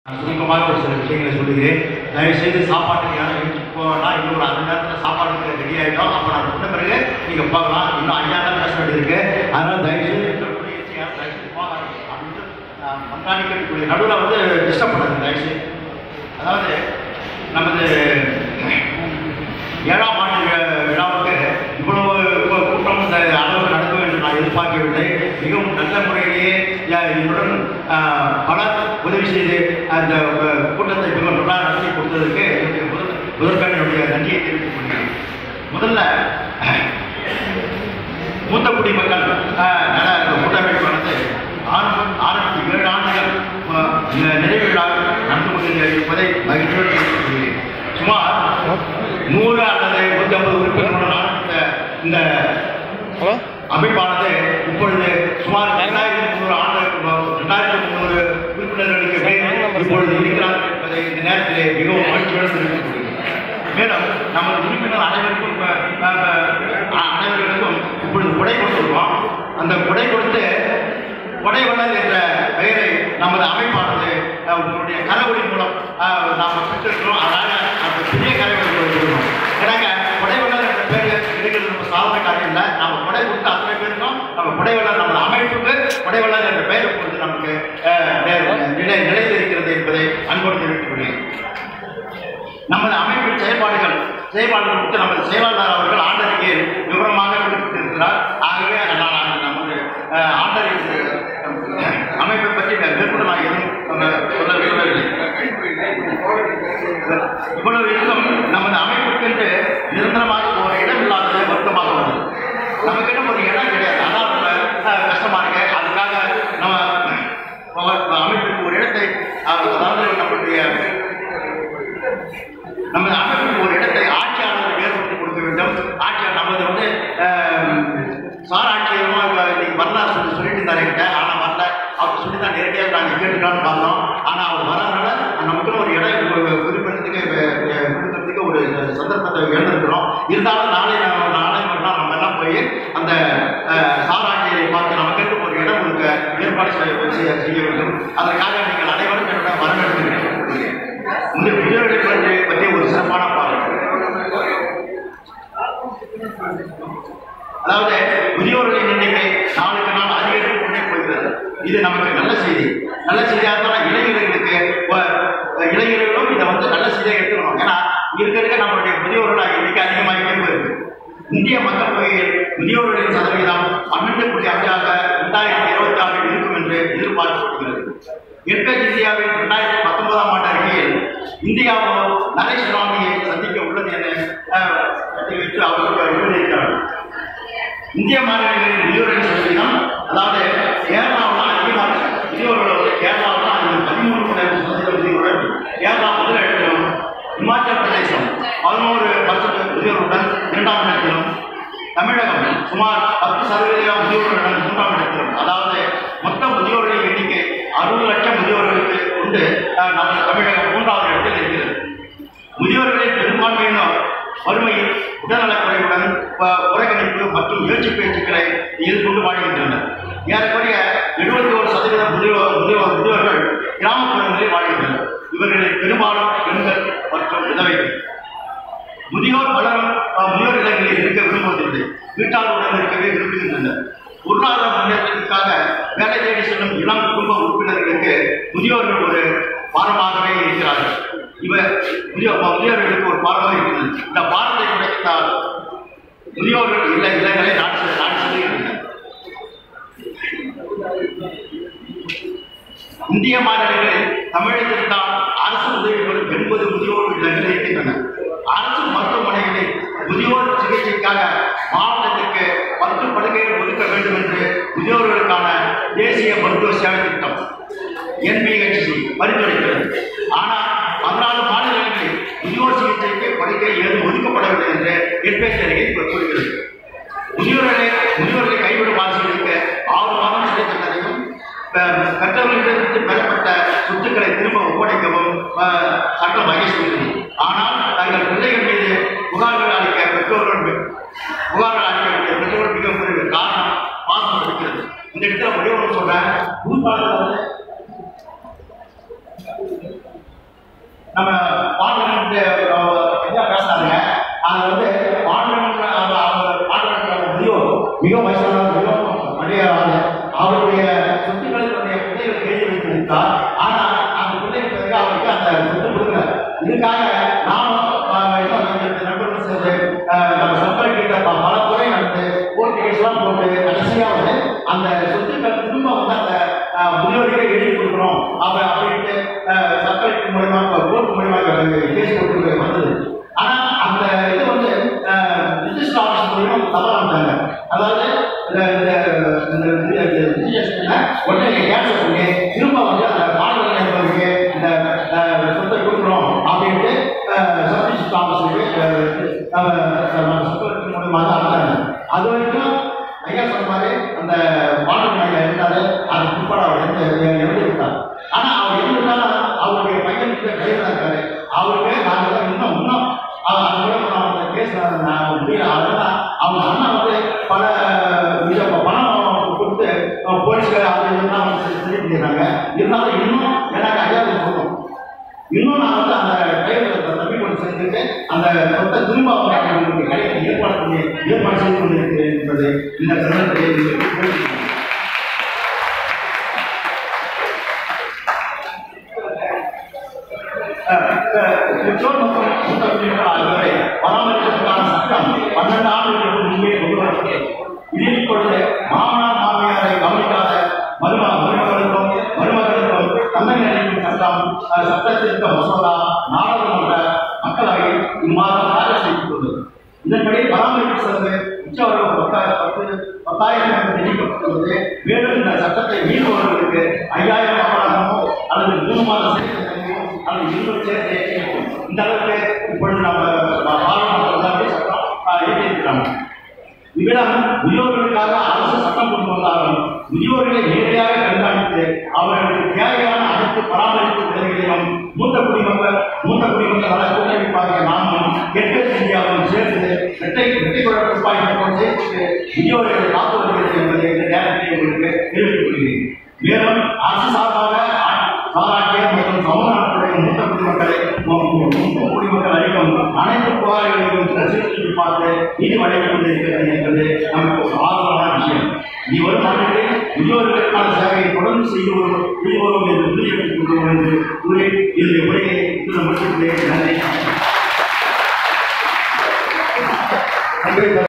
நான் சுருக்கமாக ஒரு சில விஷயங்களை சொல்லுகிறேன் தயவுசெய்து சாப்பாட்டுக்கு யாரும் வீட்டுக்கு போகலாம் இன்னும் ஒரு அரை நேரத்தில் சாப்பாடுக்கு ரெடி ஆகிடும் அப்போ நான் சொன்ன பிறகு நீங்கள் போகலாம் இன்னும் ஐயா தான் பேச வேண்டியது இருக்கு அதனால் தயவுசெய்து தொடர்புடைய யாரும் தயவுசெய்து போகாது அப்படின்னு நான் கண்காணிக்கக்கூடிய நடுவில் வந்து டிஸ்டர்ப் பண்ணாது தயவுசெய்து அதாவது நமது ஏழாம் ஆண்டு வி- விழாவுக்கு இவ்வளவு கு- கூட்டம் இந்த அளவு நடக்கும் என்று நான் எதிர்பார்க்கவில்லை மிகவும் நல்ல முறையிலேயே ய- என்னுடன் ஆஹ், பலர் உதவி செய்து அந்த அஹ், கூட்டத்தை மிக நல்லா நடத்தி கொடுத்ததற்கு என்னுடைய முதல் முதற்கான என்னுடைய நன்றியை தெரிவித்துக் கொள்கிறேன் முதல்ல மூத்த குடிமக்கள் ஆஹ், நல கூட்டமைப்பானது ஆரம்ப ஆரம்பித்து ஏழு ஆண்டுகள் ஆஹ், நி- நிறைவு விழா நடந்து கொண்டிருப்பதை மகிழ்ச்சியோடு தெரிவித்துக் கொள்கிறேன் சுமார் நூறு அல்லது நூற்றி ஐம்பது உறுப்பினர்களுடன் இந்த இந்த ஹலோ அமைப்பானது இப்பொழுது சுமார் ரெண்டாயிரத்தி முந்நூறு ஆண்டு ரெண்டாயிரத்தி முந்நூறு உறுப்பினர்களுக்கு மேல் இப்பொழுது இருக்கிறார்கள் என்பதை இந்த நேரத்திலே மிகவும் மகிழ்ச்சியோடு தெரிவித்துக் கொள்கிறேன் மேலும் நமது உறுப்பினர் அனைவருக்கும் அஹ், அஹ், அனைவர்களுக்கும் இப்பொழுது கொடை கொடுத்துருக்கோம் அந்த கொடை கொடுத்து கொடைவள்ளல் என்ற பெயரை நமது அமைப்பானது அஹ், உங்களுடைய கரவொலி மூலம் அஹ், நாம் பெற்றிருக்கிறோம் அதனால அந்த பெரிய கரவொலி கொடுக்கிறோம் ஏன்னாங்க கொடைவள்ளல் என்ற பேர் எடுக்கிறது நம்ம சாதாரண காரியம் இல்லை நம்ம கொடை கொடுத்து அத்தனை பேருக்கும் நம்ம கொடைவள்ளல் நம்ம அமைப்புக்கு கொடைவள்ளல் என்ற பெயர் இப்பொழுது நமக்கு அஹ், நே- நிலை நிலைத்திருக்கிறது என்பதை அன்போடு தெரிவித்துக் கொள்கிறேன் நமது அமைப்பின் செயல்பாடுகள் செயல்பாடுகள் குறித்து நமது செயலாளர் அவர்கள் ஆண்டறிக்கையில் விவரமாக குறிப்பிட்டிருக்கிறார் ஆகவே நான் அந்த நமது அஹ், ஆண்டறிக்கை அஹ், அமைப்பை பற்றி மேற்கொண்டு நான் எதுவும் சொல்ல- சொல்ல விரும்பவில்லை இவ்வளவு இருந்தும் நமது அமைப்புக்கென்று நிரந்தரமாக ஒரு இடம் இல்லாதது வருத்தமாக உள்ளது நமக்கிட்ட ஒரு இடம் கிடையாது அதான் ரொம்ப அஹ், கஷ்டமா இருக்கு அதுக்காக நம்ம நம்ம அமைப்புக்கு ஒரு இடத்தை அஹ், அதாவது நம்முடைய நமது அமைப்புக்கு ஒரு இடத்தை ஆட்சியாளருக்கு ஏற்படுத்தி கொடுக்க வேண்டும் ஆட்சியாளர் நமது வந்து ஆம், சார் ஆட்சியரமா இன்னைக்கு வரலாறு சொல்லி சொல்லிட்டு இருந்தாரு என்கிட்ட ஆனால் வரல அவர் சொல்லி தான் நேரடியாக நாங்கள் கேட்டுக்கலாம்னு பார்த்தோம் ஆனால் அவர் வரனால நமக்குன்னு ஒரு இடம் கு- குறிப்பிடறதுக்கு அஹ், அஹ், கொடுக்கறதுக்கு ஒரு சந்தர்ப்பத்தை இழந்திருக்கிறோம் இருந்தாலும் நாளை நம்ம நாளை மறுநாள் நம்ம எல்லாம் போய் அந்த அஹ், சார் ஆட்சியரை பார்த்து நமக்கு ஒரு இடம் கொடுக்க ஏற்பாடு செய்ய செய்ய- செய்ய வேண்டும் அதற்காக நீங்கள் அனைவரும் என்னுடன் வர வேண்டும் என்று கேட்டுக்கொள்கிறேன். இந்த முதியோர்களை பற்றி பற்றி ஒரு சிறப்பான பாடல் அதாவது முதியோர்களின் எண்ணிக்கை நாளுக்கு நாள் அதிகரித்து கொண்டே போகிறது இது நமக்கு நல்ல செய்தி நல்ல செய்தியாக தான் இளைஞர்களுக்கு வ- இளைஞர்களும் இதை வந்து நல்ல செய்தியாக எடுத்துக்கணும் ஏன்னா இருக்க இருக்க நம்மளுடைய முதியோர்கள் எண்ணிக்கை அதிகமாகிட்டே போயிருக்கு இந்திய மக்கள் தொகையில் முதியோர்களின் சதவீதம் பன்னெண்டு புள்ளி அஞ்சாக ரெண்டாயிரத்தி இருபத்தி ஆறில் இருக்கும் என்று எதிர்பார்க்கப்படுகிறது எட்கஸ் இந்தியாவின் ரெண்டாயிரத்தி பத்தொன்பதாம் ஆண்டு அறிக்கையில் இந்தியாவோ நரை சுனாமியை சந்திக்க உள்ளது என அஹ், தெரிவித்து அவர்கள் எழுதியிருக்கிறார்கள் இந்திய மாநிலங்களின் முதியோர்களின் சதவீதம் அதாவது கேரளாவில் அதிகமாக இருக்கு. முதியோர்கள் வந்து கேரளாவில் அதிகம் பதிமூணு புள்ளி சதவீதம் முதியோர்கள் கேரளா முதல் இடத்திலும் இமாச்சல பிரதேசம் பதினோரு பர்சன்ட் முதியோர்களுடன் இரண்டாம் இடத்திலும் தமிழகம் சுமார் பத்து சதவீதம் முதியோர்களுடன் மூன்றாம் இடத்திலும் அதாவது மொத்த முதியோர்களின் எண்ணிக்கை அறுபது லட்சம் முதியோர்களுக்கு உண்டு அஹ், நமது தமிழகம் மூன்றாவது இடத்தில் இருக்கிறது முதியோர்களின் பெரும்பான்மையினர் வறுமையில் உடல்நலக்குறைவுடன் ப- புறக்கணிப்பு மற்றும் முயற்சி பேச்சுக்களை எதிர்கொண்டு வாழ்கின்றனர் ஏறக்குறைய எழுபத்தி ஒரு சதவீதம் முதியோர் முதியோர் முதியோர்கள் கிராமப்புறங்களில் வாழ்கின்றனர் இவர்களில் பெரும்பாலும் பெண்கள் மற்றும் விதவைகள் முதியோர் பலரும் அஹ், முதியோர் இல்லங்களில் இருக்க விரும்புவதில்லை வீட்டாருடன் இருக்கவே விரும்புகின்றனர் பொருளாதார முன்னேற்றத்திற்காக வேலை தேடி செல்லும் இளம் குடும்ப உறுப்பினர்களுக்கு முதியோர்கள் ஒரு பாரமாகவே இருக்கிறார்கள் இவர் முதியோர் முதியோர்களுக்கு ஒரு பாரமாக இருக்கிறது இந்த பாரத்தை குறைத்தால் முதியோர்கள் இல்ல இல்லங்களை நாடு செல்- நாடு செல்கின்றனர் இந்திய மாநிலங்களில் தமிழகத்தில் தான் அரசு உதவி பெறும் எண்பது முதியோர் இல்லங்கள் இருக்கின்றன அரசு மருத்துவமனைகளில் முதியோர் சிகிச்சைக்காக மாவட்டத்திற்கு பத்து படுக்கைகள் ஒதுக்க வேண்டும் என்று முதியோர்களுக்கான தேசிய மருத்துவ சேவை திட்டம் என்பிஹெச்சி பரிந்துரைக்கிறது ஆனால் பதினாலு மாநிலங்களில் முதியோர் சிகிச்சைக்கு படுக்கை ஏதும் ஒதுக்கப்படவில்லை என்று என்பிஹெச் அறிக்கை கூறுகிறது முதியோர்களை முதியோர்களை கைவிடும் ஆசிரியர்களுக்கு ஆறு மாதம் சிறை தண்டனையும் பெ- பெற்றவர்களிடமிருந்து பெறப்பட்ட சொத்துக்களை திரும்ப ஒப்படைக்கவும் அஹ், சட்டம் வகை செய்கிறது ஆனால் தங்கள் பிள்ளைகள் மீது புகார்கள் அளிக்க பெற்றோர்கள் மி- புகார்கள் அளிக்க வேண்டிய பெற்றோர்கள் மிக குறைவு காரணம் பாசம் இருக்கிறது இந்த இடத்துல ஒரே ஒன்று சொல்றேன் புது பாடத்தில் வந்து நம்ம பார்லிமெண்ட் என்ன பேசுறாங்க அது வந்து பார்லிமெண்ட் பார்லிமெண்ட் முதியோர் மிக வயசானவர் மிகவும் அடையாள அவருடைய சொத்துக்களை தன்னுடைய பிள்ளைகள் எழுதி வைத்திருந்தார் ஆனா அந்த பிள்ளைகள் பிறகு அவருக்கு அந்த சொத்து கொடுக்கல இதுக்காக நானும் ஆஹ், இன்னும் ரெண்டு நண்பர்கள் சேர்ந்து ஆஹ், நம்ம சர்க்கரை கிட்ட ப- பல துறை நடந்து கோர்ட் கேஸ்லாம் போட்டு கடைசியா வந்து அந்த சொத்துக்கள் திரும்ப வந்து அந்த ஆஹ், முதியோருக்கு எழுதி கொடுக்கணும் அப்ப அப்படின்ட்டு ஆஹ், சர்க்கரை மூலமா கோர்ட் மூலமா கேஸ் போட்டு வந்தது ஆனா அந்த இது வந்து ரிஜிஸ்டர் ஆஃபீஸ் மூலியமா தவறாட்டாங்க அதாவது இந்த இந்த இந்த இந்த ரிஜிஸ்ட்ரேஷனை உடனே கேன்சல் பண்ணி திரும்ப வந்து அந்த மாநில என்பவருக்கு இந்த அஹ், சொத்தை கொடுக்கணும் அப்படின்ட்டு சப் ரிஜிஸ்டர் ஆஃபீஸுக்கு சட்டத்தின் மூலமாக தான் அனுப்பிச்சாங்க அது வரைக்கும் ஐயா சொன்ன மாதிரி அந்த மாநில நாயகர் இருந்தாரு அது பிற்பாடு அவர் இறந்து இறந்து விட்டார் ஆனா அவர் இறந்து விட்டாலும் அவருடைய பையன் கிட்ட கையில் இருக்காரு அவருக்கு நாங்கள் இன்னும் இன்னும் அது அது கூட நான் அந்த கேஸ் நான் முடியல அதெல்லாம் அவங்க அண்ணன் வந்து பல இத பணம் கொடுத்து அஹ், போலீஸ்கார அது இதெல்லாம் வந்து சரி சரி பண்ணிடுறாங்க இருந்தாலும் இன்னும் எனக்கு ஐயா சொல்லணும் இன்னும் நான் வந்து அந்த டைமில் தம்பி கொண்டு செஞ்சுட்டு அந்த சொத்தை திரும்ப அவங்க அவங்களுக்கு கிடைக்க ஏற்பாடு பண்ணி ஏற்பாடு செய்து கொண்டிருக்கிறேன் என்பது இந்த தருணத்தை உங்களுக்கு தெரிவித்துக் பெற்றோர் மற்றும் மூத்த குடிமக்கள் ஆகியோரை பராமரிப்பதற்கான சட்டம் பன்னெண்டு ஆண்டுகளுக்கு முன்பே கொண்டு வரப்பட்டது இதில் இப்பொழுது மாமனார் மாமியாரை கவனிக்காத மரும மருமகளுக்கும் மருமகளுக்கும் தண்டனை அளிக்கும் சட்டம் அஹ், சட்ட திருத்த மசோதா நாடாளுமன்ற மக்களவையில் இம்மாதம் தாக்கல் செய்யப்பட்டுள்ளது இதன்படி பராமரிப்பு செலவு உச்சவரவு பத்தாயிரம் பத்து பத்தாயிரம் என்று நியமிக்கப்பட்டுள்ளது மேலும் இந்த சட்டத்தை மீறுபவர்களுக்கு ஐயாயிரம் அபராதமோ அல்லது மூணு மாத சிறை தண்டனையோ அல்லது இருபது சேர்த்து ஏற்றிருக்கும் இந்த அளவுக்கு இப்பொழுது நம்ம பாராளுமன்ற சட்டம் ஆஹ், இயற்றியிருக்கிறாங்க இவ்விடம் முதியோர்களுக்காக அரசு சட்டம் கொண்டு வந்தாலும் முதியோர்களை நேரடியாக கண்காணித்து அவர்களுக்கு தேவையான அனைத்து பராமரிப்பு உதவிகளையும் மூத்த குடிமக்கள் மூத்த குடிமக்கள் நல கூட்டமைப்பாக நாமும் கெட்ட இந்தியாவும் சேர்ந்து இரட்டை இரட்டை குழல் துப்பாக்கிகள் சேர்த்து முதியோர்களை காத்து வருகிறது என்பதை இந்த நேரத்தில் உங்களுக்கு தெரிவித்துக் கொள்கிறேன் மேலும் அரசு சார்பாக பாராட்டிய மற்றும் சமூகத்துடைய மூத்த குடிமக்களை மு- மு- மூத்த குடிமக்கள் அளிக்கும் அனைத்து புகார்களையும் பரிசீலித்து பார்த்து நீதி வழங்கிக் கொண்டிருக்கிறது என்பது நமக்கு ஒரு ஆர்வமான விஷயம் இனி வரும் ஆண்டுகளில் முதியோர்களுக்கான சேவையை தொடர்ந்து செய்து வரும் செய்து வருவோம் என்று உறுதியளித்துக் கொள்வோம் என்று கூறி இந்த உரையை இன்று முடித்துக் கொண்டே நன்றி நன்றி